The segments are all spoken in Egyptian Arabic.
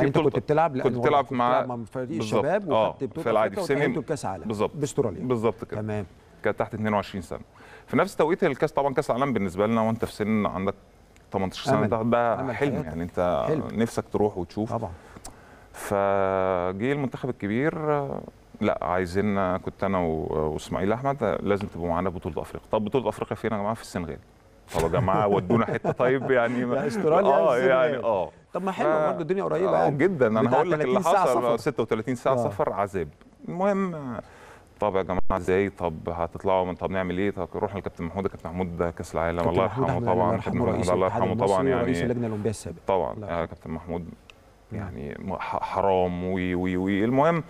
انت كنت بتلعب لأن كنت والله بتلعب كنت مع مع فريق بالظبط. الشباب اه وخدت بطوله في العادي في أفريقيا سني وتأهلتوا لكاس عالم بالظبط باستراليا بالظبط كده تمام كانت تحت 22 سنه في نفس توقيت الكاس طبعا كاس العالم بالنسبه لنا وانت في سن عندك 18 سنه أمل. ده, ده أمل حلم حياتك. يعني انت حلم. نفسك تروح وتشوف طبعا فجه المنتخب الكبير آه، لا عايزين كنت انا و- واسماعيل احمد آه، لازم تبقوا معانا بطوله افريقيا طب بطوله افريقيا فين يا جماعه في السنغال طب يا جماعه ودونا حته طيب يعني يا استراليا اه السنغال. يعني اه طب ما حلو ف- برضه الدنيا قريبه آه يعني جدا انا بتاع هقول لك اللي 30 ساعة حصل سفر. 36 ساعه آه. سفر عذاب المهم آه، طب يا جماعه ازاي طب هتطلعوا من طب نعمل ايه طب روح للكابتن محمود كابتن محمود ده كاس العالم كابتن الله محمود يرحمه أحمد طبعا الله كابتن يرحمه محمود رئيس الله الاتحاد يرحمه طبعا المصري ورئيس يعني اللجنه الاولمبيه السابق طبعا الله آه كابتن محمود يعني م- ح- حرام وي وي وي المهم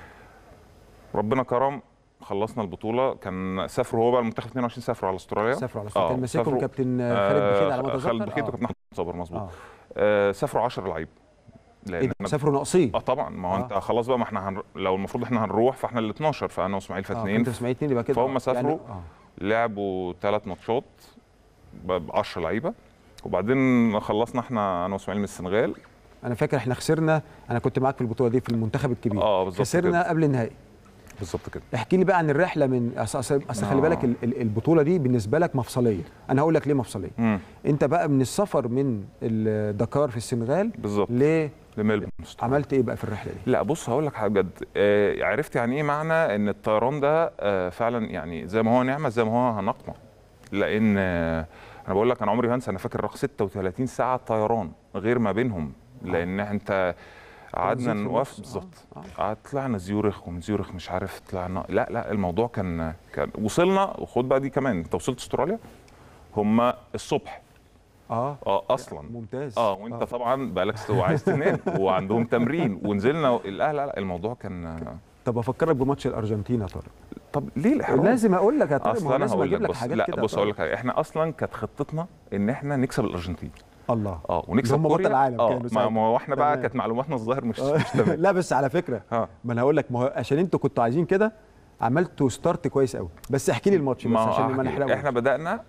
ربنا كرم خلصنا البطوله كان سافروا هو بقى المنتخب 22 سافروا على استراليا سافروا على آه، كان ماسكهم سافروا. كابتن خالد بخيت على ما آه، اتذكر خالد بخيت آه. وكابتن احمد صابر مظبوط اه آه سافروا 10 لعيبه إيه لان ده؟ احنا سافروا ناقصين اه طبعا ما هو آه. انت خلاص بقى ما احنا هن... لو المفروض احنا هنروح فاحنا ال 12 فانا واسماعيل اه فاتنين كنت اسماعيل اتنين يبقى كده فهم آه. سافروا. آه. لعبوا ثلاث ماتشات ب 10 لعيبه وبعدين خلصنا احنا انا واسماعيل من السنغال انا فاكر احنا خسرنا انا كنت معاك في البطوله دي في المنتخب الكبير اه بالظبط خسرنا كده. قبل النهائي بالظبط كده احكي لي بقى عن الرحله من اصل اصل أصل خلي آه. بالك ال- ال- البطوله دي بالنسبه لك مفصليه انا هقول لك ليه مفصليه امم انت بقى من السفر من الدكار في السنغال بالظبط ليه لميلبورن عملت ايه بقى في الرحله دي لا بص هقول لك حاجه بجد آه عرفت يعني ايه معنى ان الطيران ده آه فعلا يعني زي ما هو نعمه زي ما هو نقمه لان آه انا بقول لك انا عمري ما انسى انا فاكر رقم 36 ساعه طيران غير ما بينهم لان انت قعدنا ترانزيت في نوقف النص. بالظبط آه. قعد طلعنا زيورخ ومن زيورخ مش عارف طلعنا لا لا الموضوع كان كان وصلنا وخد بقى دي كمان انت وصلت استراليا هم الصبح اه اه اصلا ممتاز اه وانت طبعا بقالك ست- وعايز تنام وعندهم تمرين ونزلنا لا لا لا الموضوع كان طب افكرك بماتش الارجنتين يا طارق طب ليه الاحراج؟ لازم اقول لك يا طارق ما اصل هو انا لازم هقول اجيب لك لك بص حاجات لا كده بص يا اقول طارق. لك حاجة. احنا اصلا كانت خطتنا ان احنا نكسب الارجنتين الله اه ونكسب هم بطل كوريا. العالم اه كانوا ما ساعتها. ما هو احنا بقى تمام. كانت معلوماتنا الظاهر مش آه. مش تمام لا بس على فكره اه ما انا هقول لك ما هو عشان انتوا كنتوا عايزين كده عملتوا ستارت كويس قوي بس احكي لي الماتش بس ما هو عشان ما أحكي لك. نحرقوش احنا بدانا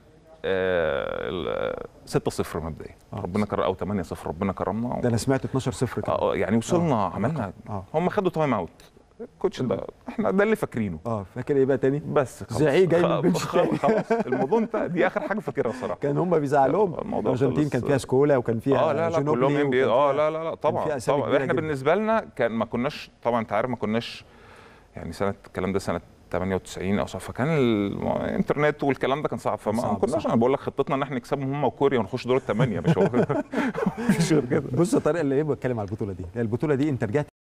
آه 6-0 مبدئيا آه. ربنا كرم او 8-0 ربنا كرمنا ده انا سمعت 12 0 كده اه يعني وصلنا آه. عملنا اه هم خدوا تايم اوت الكوتش ده احنا ده اللي فاكرينه اه فاكر ايه بقى تاني بس خلاص. زعيق جاي من خ- البنش خ- تاني. خلاص الموضوع انتهى دي اخر حاجه فاكرها بصراحه كان هم بيزعلوهم الموضوع الارجنتين خلص. كان فيها سكولا وكان فيها اه لا لا جينوبلي كلهم ام بي وكان اه فيها- لا لا لا فيها طبعا أسامي طبعا كبيرة احنا جدا. بالنسبه لنا كان ما كناش طبعا انت عارف ما كناش يعني سنه الكلام ده سنه 98 او صح فكان الانترنت والكلام ده كان صعب فما صعب، ما كناش صح. انا بقول لك خطتنا ان احنا نكسبهم هم وكوريا ونخش دور الثمانيه مش هو مش غير كده بص يا طارق اللي ايه بتكلم على البطوله دي البطوله دي انت رجعت